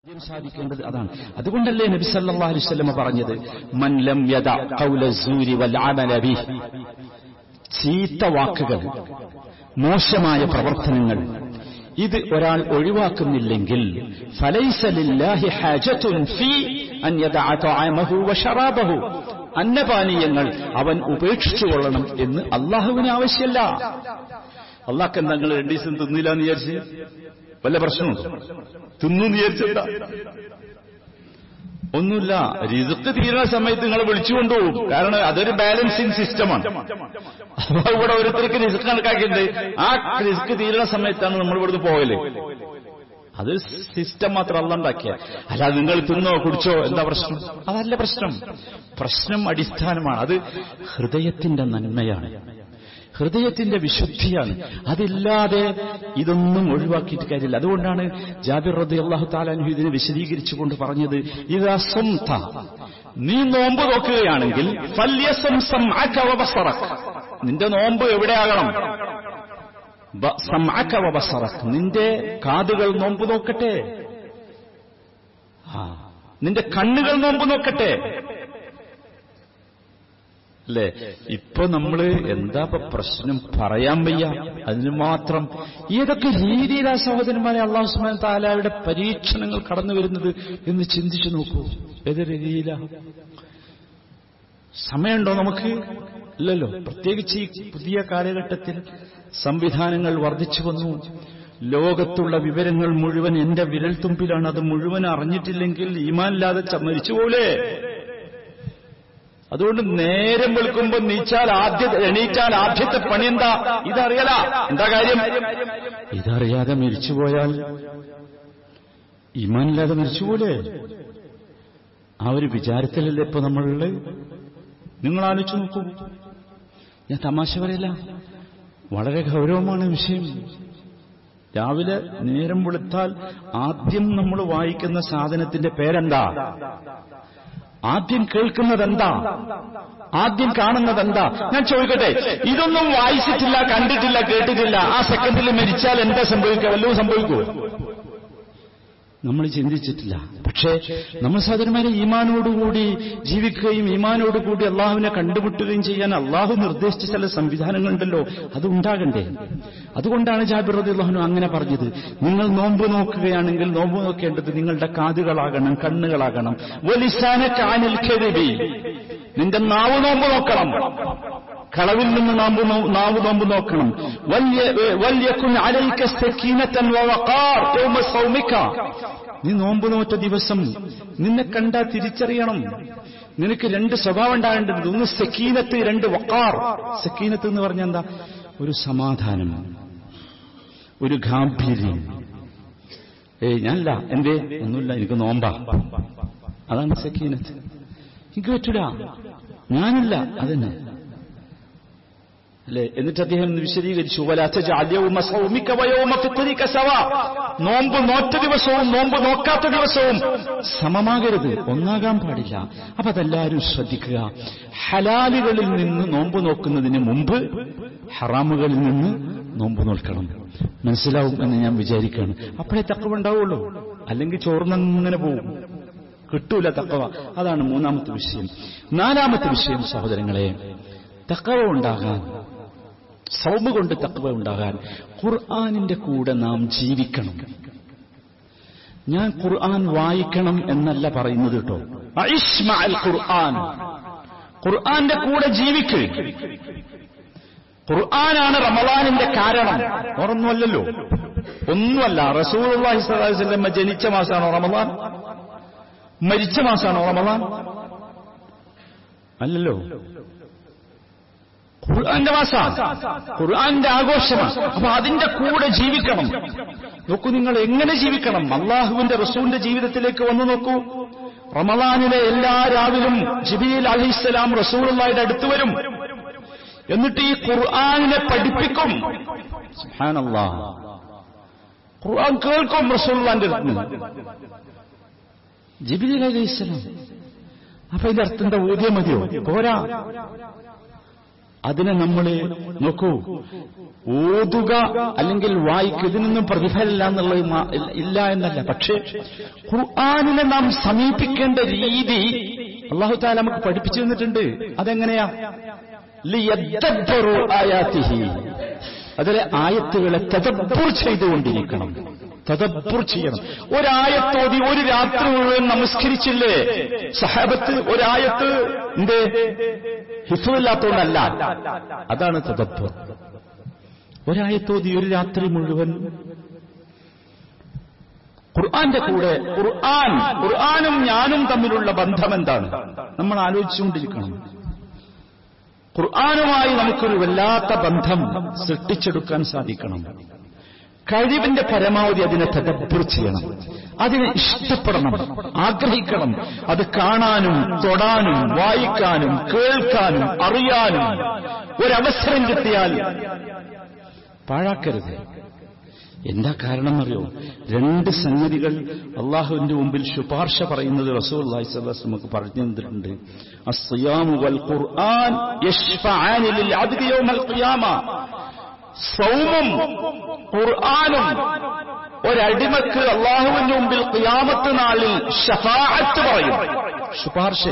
ആദ്യം സാധിക്കേണ്ടത് അതാണ് അതുകൊണ്ടല്ലേ നബി സല്ലല്ലാഹു അലൈഹി വസല്ലം പറഞ്ഞത് മൻ ലം യദ ഖൗല സൂരി വൽ അമല ബിഹി ചീത്ത വാക്കുകൾ മോശമായ പ്രവർത്തനങ്ങൾ ഇത് ഒരാൾ ഒഴിവാക്കുന്നില്ലെങ്കിൽ ഫലൈസ ലില്ലാഹി ഹാജത്തുൻ ഫീ അൻ യദഅ തഅമഹു വശറാബഹു അന്നപാനീയങ്ങൾ അവൻ ഉപേക്ഷിച്ചു കൊള്ളണം എന്ന് അള്ളാഹുവിന് ആവശ്യമല്ല അള്ളാഹ് എന്താ നിങ്ങൾ രണ്ടു ദിവസം തിന്നില്ല എന്ന് വിചാരിച്ച് വല്ല പ്രശ്നമുണ്ടോ തിന്നു വിചാരിച്ചെന്താ ഒന്നുമില്ല റിസ്ക് തീരുന്ന സമയത്ത് നിങ്ങൾ വിളിച്ചുകൊണ്ടുപോകും കാരണം അതൊരു ബാലൻസിങ് സിസ്റ്റമാണ് അപ്പൊ ഇവിടെ ഓരോരുത്തർക്ക് റിസ്ക് കണക്കാക്കിയിട്ടുണ്ട് ആ റിസ്ക് തീരുന്ന സമയത്താണ് നമ്മൾ ഇവിടുന്ന് പോകല് അത് സിസ്റ്റം മാത്രം അല്ല ഉണ്ടാക്കിയ അല്ലാതെ നിങ്ങൾ തിന്നോ കുടിച്ചോ എന്താ പ്രശ്നം അതല്ല പ്രശ്നം പ്രശ്നം അടിസ്ഥാനമാണ് അത് ഹൃദയത്തിന്റെ നന്മയാണ് ഹൃദയത്തിന്റെ വിശുദ്ധിയാണ് അതില്ലാതെ ഇതൊന്നും ഒഴിവാക്കിയിട്ട് കാര്യമില്ല അതുകൊണ്ടാണ് ജാബിർ റദ്ദി അള്ളാഹു താലാൻഹു ഇതിനെ വിശദീകരിച്ചുകൊണ്ട് പറഞ്ഞത് ഇതാ സ്വന്ത നീ നോമ്പ് നോക്കുകയാണെങ്കിൽ ഫല്യസം സംഅക വബസറക്. നിന്റെ നോമ്പ് എവിടെയാകണം ബ- സംഅക വബസറക്. നിന്റെ കാതുകൾ നോമ്പ് നോക്കട്ടെ ആ നിന്റെ കണ്ണുകൾ നോമ്പ് നോക്കട്ടെ അല്ലേ ഇപ്പൊ നമ്മള് എന്താ ഇപ്പൊ പ്രശ്നം പറയാൻ വയ്യ അതിന് മാത്രം ഏതൊക്കെ രീതിയിലാ സഹോദരന്മാരെ അള്ളാഹു സുബ്ഹാനഹു താലായുടെ പരീക്ഷണങ്ങൾ കടന്നു വരുന്നത് എന്ന് ചിന്തിച്ചു നോക്കൂ ഏത് രീതിയിലാ സമയമുണ്ടോ നമുക്ക് ഇല്ലല്ലോ പ്രത്യേകിച്ച് ഈ പുതിയ കാലഘട്ടത്തിൽ സംവിധാനങ്ങൾ വർദ്ധിച്ചു വന്നു ലോകത്തുള്ള വിവരങ്ങൾ മുഴുവൻ എന്റെ വിരൽത്തുമ്പിലാണ് അത് മുഴുവൻ അറിഞ്ഞിട്ടില്ലെങ്കിൽ ഈമാനില്ലാതെ ച- മരിച്ചുപോലെ അതുകൊണ്ട് നേരം വെളുക്കുമ്പോ നീച്ചാൽ ആദ്യ എണീറ്റാൽ ആദ്യത്തെ പണി എന്താ ഇതറിയല എന്താ കാര്യം ഇതറിയാതെ മരിച്ചുപോയാൽ ഇമാനില്ലാതെ മരിച്ചുപോലെ ആ ഒരു വിചാരത്തിലല്ലേ ഇപ്പൊ നമ്മളുള്ളത് നിങ്ങൾ ആലോചിച്ചു നോക്കൂ ഞാൻ തമാശ പറയില്ല വളരെ ഗൗരവമാണ് വിഷയം രാവിലെ നേരം വെളുത്താൽ ആദ്യം നമ്മൾ വായിക്കുന്ന സാധനത്തിന്റെ പേരെന്താ ആദ്യം കേൾക്കുന്നതെന്താ ആദ്യം കാണുന്നതെന്താ ഞാൻ ചോദിക്കട്ടെ ഇതൊന്നും വായിച്ചിട്ടില്ല കണ്ടിട്ടില്ല കേട്ടിട്ടില്ല ആ സെക്കൻഡിൽ മരിച്ചാൽ എന്താ സംഭവിക്കുക വല്ലതും സംഭവിക്കുമോ നമ്മൾ ചിന്തിച്ചിട്ടില്ല പക്ഷേ നമ്മൾ സാധാരണമാരെ ഈമാനോടുകൂടി ജീവിക്കുകയും ഈമാനോടുകൂടി അള്ളാഹുവിനെ കണ്ടുമുട്ടുകയും ചെയ്യാൻ അള്ളാഹു നിർദ്ദേശിച്ച ചില സംവിധാനങ്ങളുണ്ടല്ലോ അത് ഉണ്ടാകണ്ടേ അതുകൊണ്ടാണ് ജാബിർ റതി അള്ളാഹുനു അങ്ങനെ പറഞ്ഞത് നിങ്ങൾ നോമ്പ് നോക്കുകയാണെങ്കിൽ നോമ്പ് നോക്കേണ്ടത് നിങ്ങളുടെ കാതുകളാകണം കണ്ണുകളാകണം വലിസാന കാനിൽ കെരുവി നിന്റെ നാവ് നോമ്പ് നോക്കണം കളവിൽ നിന്ന് നാമ്പ് നോ- നാവ് നോമ്പ് നോക്കണം വല്യ- വല്യക്കുൻ അലൈക സക്കീനത്തൻ വവഖാർ യൗമ സൗമിക. നീ നോമ്പ് നോറ്റ ദിവസം നിന്നെ കണ്ടാ തിരിച്ചറിയണം നിനക്ക് രണ്ട് സ്വഭാവം ഉണ്ടാകേണ്ടത് ഒന്ന് സക്കീനത്ത് രണ്ട് വക്കാർ സക്കീനത്ത് എന്ന് പറഞ്ഞാൽ എന്താ ഒരു സമാധാനം ഒരു ഗാംഭീര്യം ഏയ് ഞാനല്ല എന്തേ ഒന്നുമില്ല എനിക്ക് നോമ്പാ അതാണ് സക്കീനത്ത് എനിക്ക് പറ്റൂല ഞാനല്ല അതന്നെ അല്ലെ എന്നിട്ട് അദ്ദേഹം ഇത് വിശദീകരിച്ചു "വലാ തജഅൽ യൗമ സൗമിക വയൗമ ഫിത്രിക സവാ." നോമ്പ് നോറ്റ ദിവസവും നോമ്പ് നോക്കാത്ത ദിവസവും സമമാകരുത് ഒന്നാകാൻ പാടില്ല അപ്പൊ അതെല്ലാവരും ശ്രദ്ധിക്കുക ഹലാലുകളിൽ നിന്ന് നോമ്പ് നോക്കുന്നതിന് മുമ്പ് ഹറാമുകളിൽ നിന്ന് നോമ്പ് നോക്കണം മനസ്സിലാവും എന്ന് ഞാൻ വിചാരിക്കുകയാണ് അപ്പോഴേ തക്കവ ഉണ്ടാവുള്ളൂ അല്ലെങ്കിൽ ചോർന്നങ്ങനെ പോകും കിട്ടൂല തക്കവ അതാണ് മൂന്നാമത്തെ വിഷയം നാലാമത്തെ വിഷയം സഹോദരങ്ങളെ തക്കവ ഉണ്ടാകാൻ സൗമ കൊണ്ട് തക്കവ ഉണ്ടാകാൻ ഖുർആാനിന്റെ കൂടെ നാം ജീവിക്കണം ഞാൻ ഖുർആൻ വായിക്കണം എന്നല്ല പറയുന്നത് കേട്ടോ അഇശ് മഅൽ ഖുർആൻ ഖുർആന്റെ കൂടെ ജീവിക്ക് ഖുർആനാണ് റമദാനിന്റെ കാരണം ഓർമ്മല്ലോ ഒന്നുമല്ല റസൂലുള്ളാഹി സ്വല്ലല്ലാഹു അലൈഹി വസല്ലം ജനിച്ച മാസമാണോ റമദാൻ മരിച്ച മാസമാണോ റമദാൻ അല്ലല്ലോ ഖുർആന്റെ മാസമാണ് ഖുർആന്റെ ആഘോഷമാണ് അപ്പൊ അതിന്റെ കൂടെ ജീവിക്കണം നോക്കൂ നിങ്ങൾ എങ്ങനെ ജീവിക്കണം അള്ളാഹുവിന്റെ റസൂലിന്റെ ജീവിതത്തിലേക്ക് വന്നു നോക്കൂ റമദാനിലെ എല്ലാ രാവിലും ജിബിയിൽ അലിസ്ലാം റസൂലുള്ളാഹിയുടെ അടുത്ത് വരും എന്നിട്ട് ഈ ഖുർആാനിനെ പഠിപ്പിക്കും സുബ്ഹാനല്ലാ ഖുർആൻ കേൾക്കും റസൂലുള്ളാന്റെ അടുത്ത് നിന്ന് ജിബിലി അലൈഹിസ്സലാം അപ്പൊ ഇതിന്റെ അർത്ഥം എന്താ ഊതിയ മതിയോ പോരാ അതിനെ നമ്മൾ നോക്കൂ ഓതുക അല്ലെങ്കിൽ വായിക്കുക ഇതിനൊന്നും പ്രതിഫലമില്ല എന്നുള്ളത് മാ- ഇല്ല എന്നല്ല പക്ഷേ ഖുർആാനിനെ നാം സമീപിക്കേണ്ട രീതി അള്ളാഹു താല നമുക്ക് പഠിപ്പിച്ചു തന്നിട്ടുണ്ട് അതെങ്ങനെയാ ലിയദ്ദബ്ബറു ആയാതിഹി. അതിലെ ആയത്തുകളെ തദബ്ബുർ ചെയ്തുകൊണ്ടിരിക്കണം തദബ്ബുർ ചെയ്യണം ഒരായത്തോതി ഒരു രാത്രി മുഴുവൻ നമസ്കരിച്ചില്ലേ സഹാബത്ത് ഒരായത്ത് എന്തേ ഹിഫില്ലാത്തോണ്ടല്ല അതാണ് തദബ്ബുർ ഒരായത്തോതി ഒരു രാത്രി മുഴുവൻ ഖുർആന്റെ കൂടെ ഖുർആൻ ഖുർആനും ഞാനും തമ്മിലുള്ള ബന്ധം എന്താണ് നമ്മൾ ആലോചിച്ചുകൊണ്ടിരിക്കണം ഖുർആനുമായി നമുക്കൊരു വല്ലാത്ത ബന്ധം സൃഷ്ടിച്ചെടുക്കാൻ സാധിക്കണം കഴിവിന്റെ പരമാവധി അതിനെ തദബ്ബർ ചെയ്യണം അതിനെ ഇഷ്ടപ്പെടണം ആഗ്രഹിക്കണം അത് കാണാനും തൊടാനും വായിക്കാനും കേൾക്കാനും അറിയാനും ഒരവസരം കിട്ടിയാൽ പാഴാക്കരുത് എന്താ കാരണം എന്നറിയോ രണ്ട് സംഗതികൾ അള്ളാഹുവിന്റെ മുമ്പിൽ ശുപാർശ പറയുന്നത് റസൂൽ അള്ളാഹിസ് നമുക്ക് പറഞ്ഞു തന്നിട്ടുണ്ട് അസ്യാമു വൽ ഖുർആൻ യശ്ഫഅാനി ലിൽ അബ്ദി യൗമൽ ഖിയാമ സൗമും ഖുർആനും ഒരടിമക്ക് അള്ളാഹുവിന്റെ മുമ്പിൽ ഖിയാമത്ത് നാളിൽ ഷഫാഅത്ത് പറയും ശുപാർശ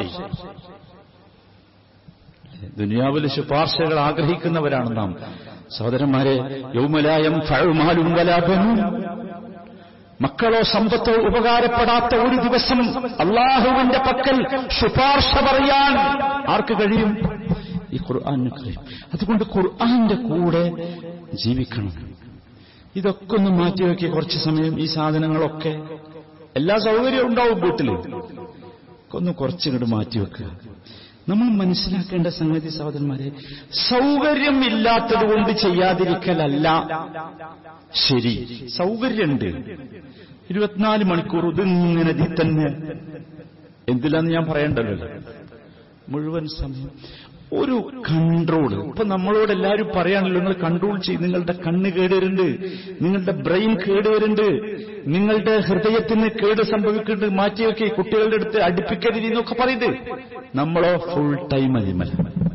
ദുനിയാവിലെ ശുപാർശകൾ ആഗ്രഹിക്കുന്നവരാണ് നാം സഹോദരന്മാരെ യൗമലായം ഫഴുമാലും വലാപനും മക്കളോ സമ്പത്തോ ഉപകാരപ്പെടാത്ത ഒരു ദിവസം അള്ളാഹുവിന്റെ പക്കൽ ശുപാർശ പറയാൻ ആർക്ക് കഴിയും ഈ ഖുർആാനിന് കഴിയും അതുകൊണ്ട് ഖുർആാന്റെ കൂടെ ജീവിക്കണം ഇതൊക്കെ ഒന്ന് മാറ്റിവെക്കി കുറച്ച് സമയം ഈ സാധനങ്ങളൊക്കെ എല്ലാ സൗകര്യവും ഉണ്ടാവും വീട്ടിൽ ഒന്ന് കുറച്ചിങ്ങോട്ട് മാറ്റിവെക്കുക നമ്മൾ മനസ്സിലാക്കേണ്ട സംഗതി സഹോദരന്മാരെ സൗകര്യം ഇല്ലാത്തത് കൊണ്ട് ചെയ്യാതിരിക്കലല്ല ശരി സൗകര്യമുണ്ട് ഇരുപത്തിനാല് മണിക്കൂർ ഇതിങ്ങനെ ഇതിൽ തന്നെ എന്തിലാന്ന് ഞാൻ പറയണ്ടല്ലോ മുഴുവൻ സമയം ഒരു കൺട്രോൾ ഇപ്പൊ നമ്മളോട് എല്ലാവരും പറയാണല്ലോ നിങ്ങൾ കൺട്രോൾ ചെയ്ത് നിങ്ങളുടെ കണ്ണ് കേടുവരുന്നുണ്ട് നിങ്ങളുടെ ബ്രെയിൻ കേടുവരുന്നുണ്ട് നിങ്ങളുടെ ഹൃദയത്തിന് കേട് സംഭവിക്കുന്നുണ്ട് മാറ്റിവെക്കി കുട്ടികളുടെ അടുത്ത് അടുപ്പിക്കരുത് എന്നൊക്കെ പറയുന്നത് നമ്മളോ ഫുൾ ടൈം അതിമല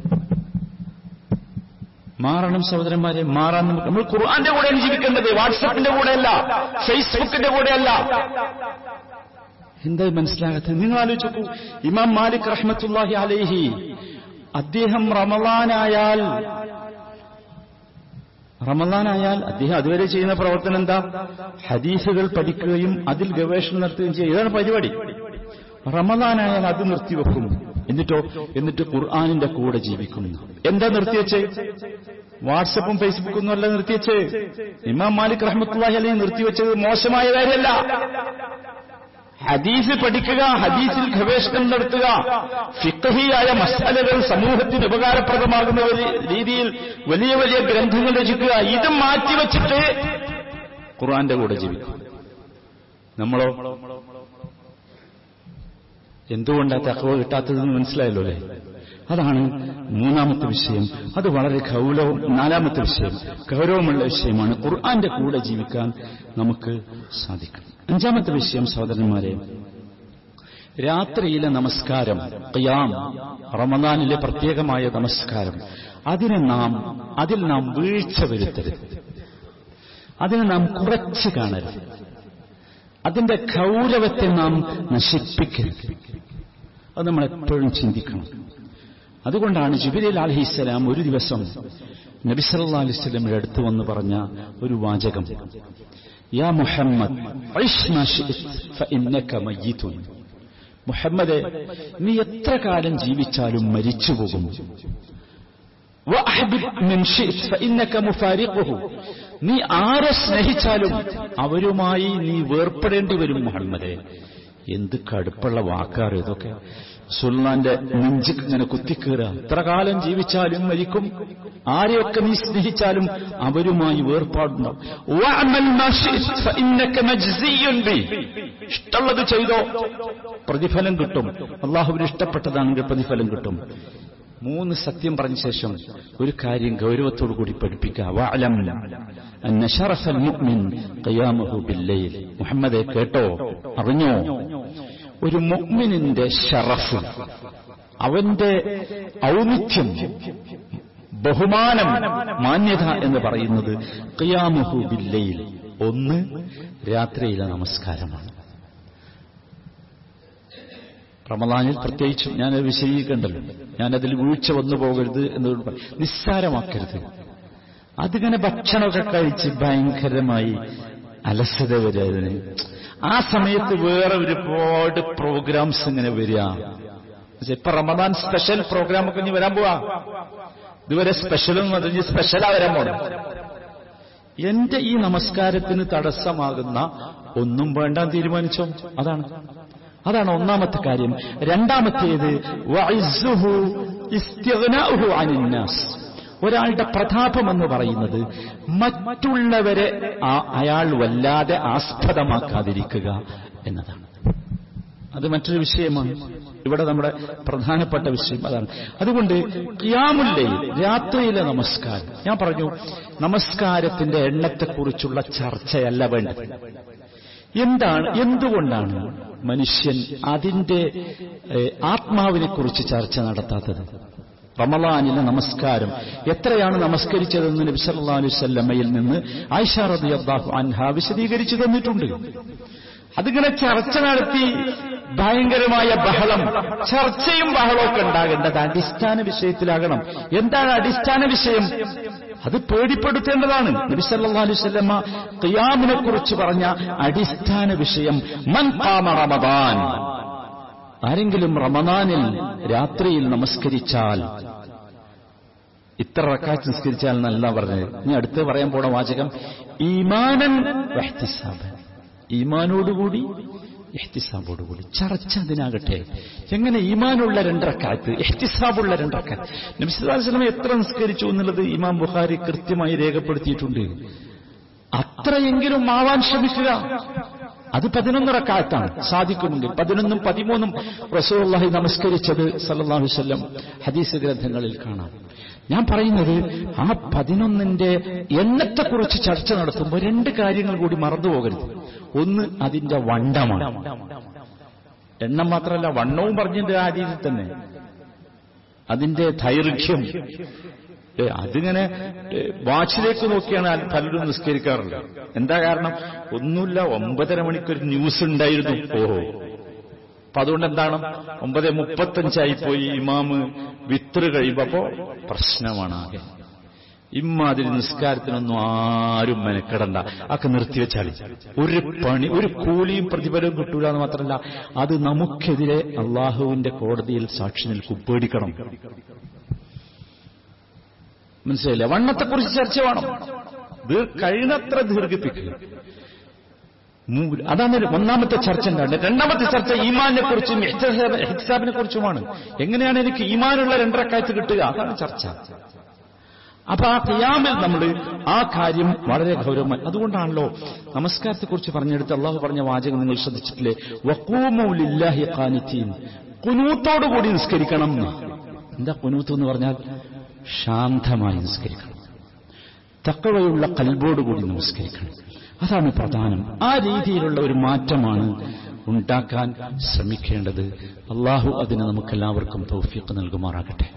മാറണം സഹോദരന്മാരെ മാറാൻ നമുക്ക് നമ്മൾ ഖുർആന്റെ കൂടെയാണ് ജീവിക്കേണ്ടത് വാട്സപ്പിന്റെ കൂടെയല്ല ഫേസ്ബുക്കിന്റെ കൂടെയല്ല എന്താ മനസ്സിലാകാത്തത് നിങ്ങൾ ആലോചിച്ചു നോക്കൂ ഇമാം മാലിക് റഹ്മത്തുല്ലാഹി അലൈഹി അദ്ദേഹം റമലാനായാൽ റമലാനായാൽ അദ്ദേഹം അതുവരെ ചെയ്യുന്ന പ്രവർത്തനം എന്താ ഹദീസുകൾ പഠിക്കുകയും അതിൽ ഗവേഷണം നടത്തുകയും ചെയ്യുക ഇതാണ് പരിപാടി റമലാനായാൽ അത് നിർത്തിവെക്കും എന്നിട്ടോ എന്നിട്ട് ഖുർആാനിന്റെ കൂടെ ജീവിക്കുന്നു എന്താ നിർത്തിവെച്ചേ വാട്സപ്പും ഫേസ്ബുക്കും ഒന്നും അല്ല നിർത്തിവെച്ചേ ഇമാം മാലിക് റഹ്മത്തുള്ളാഹി അലൈഹി നിർത്തിവെച്ചത് മോശമായ കാര്യമല്ല ഹദീസ് പഠിക്കുക ഹദീസിൽ ഗവേഷണം നടത്തുക ഫിക്കഹിയായ മസാലകൾ സമൂഹത്തിന് ഉപകാരപ്രദമാകുന്ന ഒരു രീതിയിൽ വലിയ വലിയ ഗ്രന്ഥങ്ങൾ രചിക്കുക ഇത് മാറ്റിവെച്ചിട്ട് ഖുർആന്റെ കൂടെ ജീവിക്കും നമ്മളോ എന്തുകൊണ്ടാ തക്കവ കിട്ടാത്തതെന്ന് മനസ്സിലായല്ലോ അല്ലേ അതാണ് മൂന്നാമത്തെ വിഷയം അത് വളരെ ഗൗരവം നാലാമത്തെ വിഷയം ഗൗരവമുള്ള വിഷയമാണ് ഖുർആന്റെ കൂടെ ജീവിക്കാൻ നമുക്ക് സാധിക്കും അഞ്ചാമത്തെ വിഷയം സഹോദരന്മാരെ രാത്രിയിലെ നമസ്കാരം ഖിയാം റമദാനിലെ പ്രത്യേകമായ നമസ്കാരം അതിനെ നാം അതിൽ നാം വീഴ്ച വരുത്തരുത് അതിനെ നാം കുറച്ച് കാണരുത് അതിന്റെ ഗൗരവത്തെ നാം നശിപ്പിക്കരുത് അത് നമ്മൾ എപ്പോഴും ചിന്തിക്കണം അതുകൊണ്ടാണ് ജിബിരിൽ അലഹിസ്സലാം ഒരു ദിവസം നബിസല്ലാ അലിസ്ലമിന്റെ അടുത്ത് വന്ന് പറഞ്ഞ ഒരു വാചകം യാ മുഹമ്മദ് മുഹമ്മദ് നീ എത്ര കാലം ജീവിച്ചാലും മരിച്ചു പോകും നീ ആരെ സ്നേഹിച്ചാലും അവരുമായി നീ വേർപ്പെടേണ്ടി വരും മുഹമ്മദെ എന്ത് കടുപ്പുള്ള വാക്കാറ് ഇതൊക്കെ സുൽത്താന്റെ നെഞ്ചിക്ക് ഇങ്ങനെ കുത്തിക്കേറുക എത്ര കാലം ജീവിച്ചാലും മരിക്കും ആരെയൊക്കെ നീ സ്നേഹിച്ചാലും അവരുമായി വേർപാടുണ്ടാവും ഇഷ്ടമുള്ളത് ചെയ്തോ പ്രതിഫലം കിട്ടും അള്ളാഹുവിന് ഇഷ്ടപ്പെട്ടതാണെങ്കിൽ പ്രതിഫലം കിട്ടും മൂന്ന് സത്യം പറഞ്ഞ ശേഷം ഒരു കാര്യം ഗൗരവത്തോടു കൂടി പഠിപ്പിക്കുക മുഹമ്മദെ കേട്ടോ അറിഞ്ഞോ ഒരു മുഅ്മിനിന്റെ ഷറഫ് അവന്റെ ഔന്നിത്യം ബഹുമാനം മാന്യത എന്ന് പറയുന്നത് ഖിയാമുഹു ബില്ലയിൽ ഒന്ന് രാത്രിയിലെ നമസ്കാരമാണ് റമദാനിൽ പ്രത്യേകിച്ചും ഞാനത് വിശദീകരിക്കണ്ടല്ലോ ഞാനതിൽ വീഴ്ച വന്നു പോകരുത് എന്നോട് പറ- നിസ്സാരമാക്കരുത് അതിങ്ങനെ ഭക്ഷണമൊക്കെ കഴിച്ച് ഭയങ്കരമായി അലസത വരിക അതിന് ആ സമയത്ത് വേറെ ഒരുപാട് പ്രോഗ്രാംസ് ഇങ്ങനെ വരിക പക്ഷെ ഇപ്പൊ റമദാൻ സ്പെഷ്യൽ പ്രോഗ്രാം ഒക്കെ ഇനി വരാൻ പോവാ ഇതുവരെ സ്പെഷ്യലും അതിന് സ്പെഷ്യലാ വരാൻ പോണം എന്റെ ഈ നമസ്കാരത്തിന് തടസ്സമാകുന്ന ഒന്നും വേണ്ടാൻ തീരുമാനിച്ചോ അതാണ് അതാണ് ഒന്നാമത്തെ കാര്യം രണ്ടാമത്തേത് വഇസ്സുഹു ഇസ്തിഗ്നാഉഹു അനിന്നാസ് ഒരാളുടെ പ്രതാപം എന്ന് പറയുന്നത് മറ്റുള്ളവരെ ആ- അയാൾ വല്ലാതെ ആസ്പദമാക്കാതിരിക്കുക എന്നതാണ് അത് മറ്റൊരു വിഷയമാണ് ഇവിടെ നമ്മുടെ പ്രധാനപ്പെട്ട വിഷയം അതാണ് അതുകൊണ്ട് ഖിയാമുല്ലയിൽ രാത്രിയിലെ നമസ്കാരം ഞാൻ പറഞ്ഞു നമസ്കാരത്തിന്റെ എണ്ണത്തെക്കുറിച്ചുള്ള ചർച്ചയല്ല വേണ്ടത് എന്താണ് എന്തുകൊണ്ടാണ് മനുഷ്യൻ അതിന്റെ ഏഹ്, ആത്മാവിനെക്കുറിച്ച് ചർച്ച നടത്താത്തത് റമലാനിലെ നമസ്കാരം എത്രയാണ് നമസ്കരിച്ചതെന്ന് നബി സല്ലല്ലാഹു അലൈഹി വസല്ലമയിൽ നിന്ന് ആയിഷ റളിയല്ലാഹു അൻഹ വിശദീകരിച്ചു തന്നിട്ടുണ്ട് അതിങ്ങനെ ചർച്ച നടത്തി ഭയങ്കരമായ ബഹളം ചർച്ചയും ബഹളമൊക്കെ ഉണ്ടാകേണ്ടത് അടിസ്ഥാന വിഷയത്തിലാകണം എന്താണ് അടിസ്ഥാന വിഷയം അത് പേടിപ്പെടുത്തേണ്ടതാണ് നബി സല്ലല്ലാഹു അലൈഹി വസല്ലമ ഖിയാമിനെ കുറിച്ച് പറഞ്ഞ അടിസ്ഥാന വിഷയം മൻ ഖാമ റമദാൻ ആരെങ്കിലും റമദാനിൽ രാത്രിയിൽ നമസ്കരിച്ചാൽ ഇത്ര റക്കാത്ത് നിസ്കരിച്ചാൽ എന്നല്ല പറഞ്ഞത് ഇനി അടുത്ത് പറയാൻ പോണ വാചകം ഈമാനൻ വഹ്തിസാബൻ ഈമാനോടുകൂടി എഹ്തിസാബോടുകൂടി ചർച്ച അതിനാകട്ടെ എങ്ങനെ ഈമാനുള്ള രണ്ടറക്കാത്ത് എഹ്തിസാബുള്ള രണ്ടറക്കാത്ത് നബിസ്വലം എത്ര നിസ്കരിച്ചു എന്നുള്ളത് ഇമാം ബുഖാരി കൃത്യമായി രേഖപ്പെടുത്തിയിട്ടുണ്ട് അത്രയെങ്കിലും ആവാൻ ശ്രമിക്കുക അത് പതിനൊന്ന് റക്കാത്താണ് സാധിക്കുമെങ്കിൽ പതിനൊന്നും പതിമൂന്നും റസൂലുള്ളാഹി നമസ്കരിച്ചത് സല്ലല്ലാഹു അലൈഹി വസല്ലം ഹദീസ് ഗ്രന്ഥങ്ങളിൽ കാണാം ഞാൻ പറയുന്നത് ആ പതിനൊന്നിന്റെ എണ്ണത്തെക്കുറിച്ച് ചർച്ച നടത്തുമ്പോൾ രണ്ട് കാര്യങ്ങൾ കൂടി മറന്നുപോകരുത് ഒന്ന് അതിന്റെ വണ്ടമാണ് എണ്ണം മാത്രമല്ല വണ്ണവും പറഞ്ഞതിന്റെ ആ രീതിയിൽ തന്നെ അതിന്റെ ദൈർഘ്യം ഏ, അതിങ്ങനെ ഏ, വാച്ചിലേക്ക് നോക്കിയാണ് ആ പലരും നിസ്കരിക്കാറുണ്ട് എന്താ കാരണം ഒന്നുമില്ല ഒമ്പതര മണിക്കൊരു ന്യൂസ് ഉണ്ടായിരുന്നു ഓഹോ അപ്പൊ അതുകൊണ്ട് എന്താണ് ഒമ്പത് മുപ്പത്തഞ്ചായി പോയി ഇമാമ് വിത്ര കഴിയുമ്പോ അപ്പോ പ്രശ്നമാണ് ആകെ ഇമ്മാതിരി നിസ്കാരത്തിനൊന്നും ആരും മെനക്കെടണ്ട ഒക്കെ നിർത്തിവെച്ചാളി ഒരു പണി ഒരു കൂലിയും പ്രതിഫലവും കിട്ടൂല എന്ന് മാത്രമല്ല അത് നമുക്കെതിരെ അള്ളാഹുവിന്റെ കോടതിയിൽ സാക്ഷി നിൽക്കും പേടിക്കണം മനസ്സിലായില്ല വണ്ണത്തെക്കുറിച്ച് ചർച്ച വേണം ദീർ- കഴിയുന്നത്ര ദീർഘിപ്പിക്കുക മൂ- അതാണ് ഒരു ഒന്നാമത്തെ ചർച്ച ഉണ്ടാകുന്നത് രണ്ടാമത്തെ ചർച്ച ഈമാനെ കുറിച്ചും ഹിസാബിനെ കുറിച്ചുമാണ് എങ്ങനെയാണ് എനിക്ക് ഈമാനുള്ള രണ്ടരക്കാഴ്ച കിട്ടുക അതാണ് ചർച്ച അപ്പൊ ആ ഖിയാമിൽ നമ്മൾ ആ കാര്യം വളരെ ഗൗരവമായി അതുകൊണ്ടാണല്ലോ നമസ്കാരത്തെക്കുറിച്ച് പറഞ്ഞെടുത്ത് അള്ളാഹു പറഞ്ഞ വാചകം നിങ്ങൾ ശ്രദ്ധിച്ചിട്ടില്ലേ വക്കൂമൗലില്ലാഹി ഖാനിത്തീൻ കുനൂത്തോടുകൂടി നിസ്കരിക്കണം എന്ന് എന്താ കുനൂത്ത് എന്ന് പറഞ്ഞാൽ ശാന്തമായി നിസ്കരിക്കണം തക്കവയുള്ള കൽബോടുകൂടി നമസ്കരിക്കണം അതാണ് പ്രധാനം ആ രീതിയിലുള്ള ഒരു മാറ്റമാണ് ഉണ്ടാക്കാൻ ശ്രമിക്കേണ്ടത് അള്ളാഹു അതിന് നമുക്കെല്ലാവർക്കും തൗഫീഖ് നൽകുമാറാകട്ടെ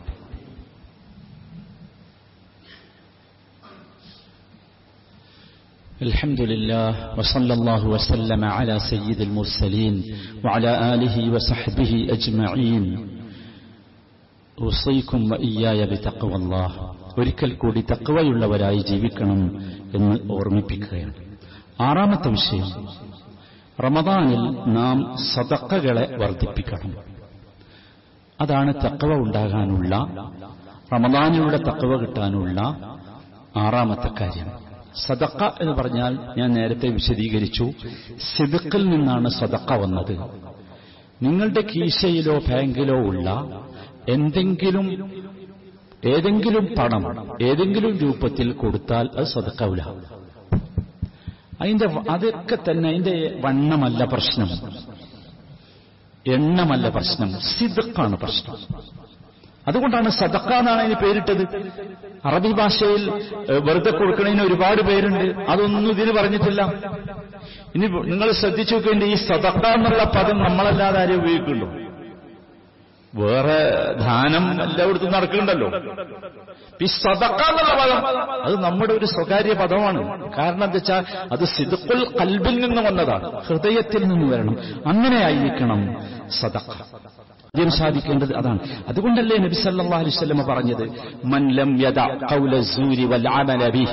الحمد لله وصلى الله وسلم على سيد المرسلين وعلى آله وصحبه أجمعين ഉസൈക്കും വയ്യായ ബിതഖ്വ അല്ലാഹ് ഒരിക്കൽ കൂടി തക്കവയുള്ളവരായി ജീവിക്കണം എന്ന് ഓർമ്മിപ്പിക്കുകയാണ് ആറാമത്തെ വിഷയം റമദാനിൽ നാം സതക്കകളെ വർദ്ധിപ്പിക്കണം അതാണ് തക്കവ ഉണ്ടാകാനുള്ള റമദാനിലൂടെ തക്കവ കിട്ടാനുള്ള ആറാമത്തെ കാര്യം സദക്ക എന്ന് പറഞ്ഞാൽ ഞാൻ നേരത്തെ വിശദീകരിച്ചു സിദുക്കിൽ നിന്നാണ് സദക്ക വന്നത് നിങ്ങളുടെ കീശയിലോ ബാങ്കിലോ ഉള്ള എന്തെങ്കിലും ഏതെങ്കിലും പണം ഏതെങ്കിലും രൂപത്തിൽ കൊടുത്താൽ അത് സദക്കാവില്ല അതിന്റെ വ- അതൊക്കെ തന്നെ അതിന്റെ വണ്ണമല്ല പ്രശ്നം എണ്ണമല്ല പ്രശ്നം സിദക്കാണ് പ്രശ്നം അതുകൊണ്ടാണ് സദക്ക എന്നാണ് അതിന് പേരിട്ടത് അറബി ഭാഷയിൽ ഏഹ്, വെറുതെ കൊടുക്കണതിന് ഒരുപാട് പേരുണ്ട് അതൊന്നും ഇതിന് പറഞ്ഞിട്ടില്ല ഇനി നിങ്ങൾ ശ്രദ്ധിച്ചു നോക്കേണ്ട ഈ സദക്ക എന്നുള്ള പദം നമ്മളല്ലാതെ ആരും ഉപയോഗിക്കുള്ളൂ വേറെ ദാനം എല്ലായിടത്തും നടക്കുന്നുണ്ടല്ലോ ഈ സദക്ക എന്നുള്ള പദം അത് നമ്മുടെ ഒരു സ്വകാര്യ പദമാണ് കാരണം എന്താ വെച്ചാൽ അത് സിദുക്കുൽ കൽബിൽ നിന്ന് വന്നതാണ് ഹൃദയത്തിൽ നിന്ന് വരണം അങ്ങനെ ആയിരിക്കണം സദക്ക ആദ്യം സാധിക്കേണ്ടത് അതാണ് അതുകൊണ്ടല്ലേ നബി സല്ലല്ലാഹു അലൈഹി വസല്ലം പറഞ്ഞത് മൻ ലം യദ ഖൗല സൂരി വൽ അമല ബിഹി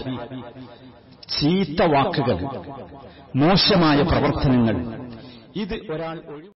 ചീത്ത വാക്കുകൾ മോശമായ പ്രവർത്തനങ്ങൾ ഇത് ഒരാൾ ഒഴി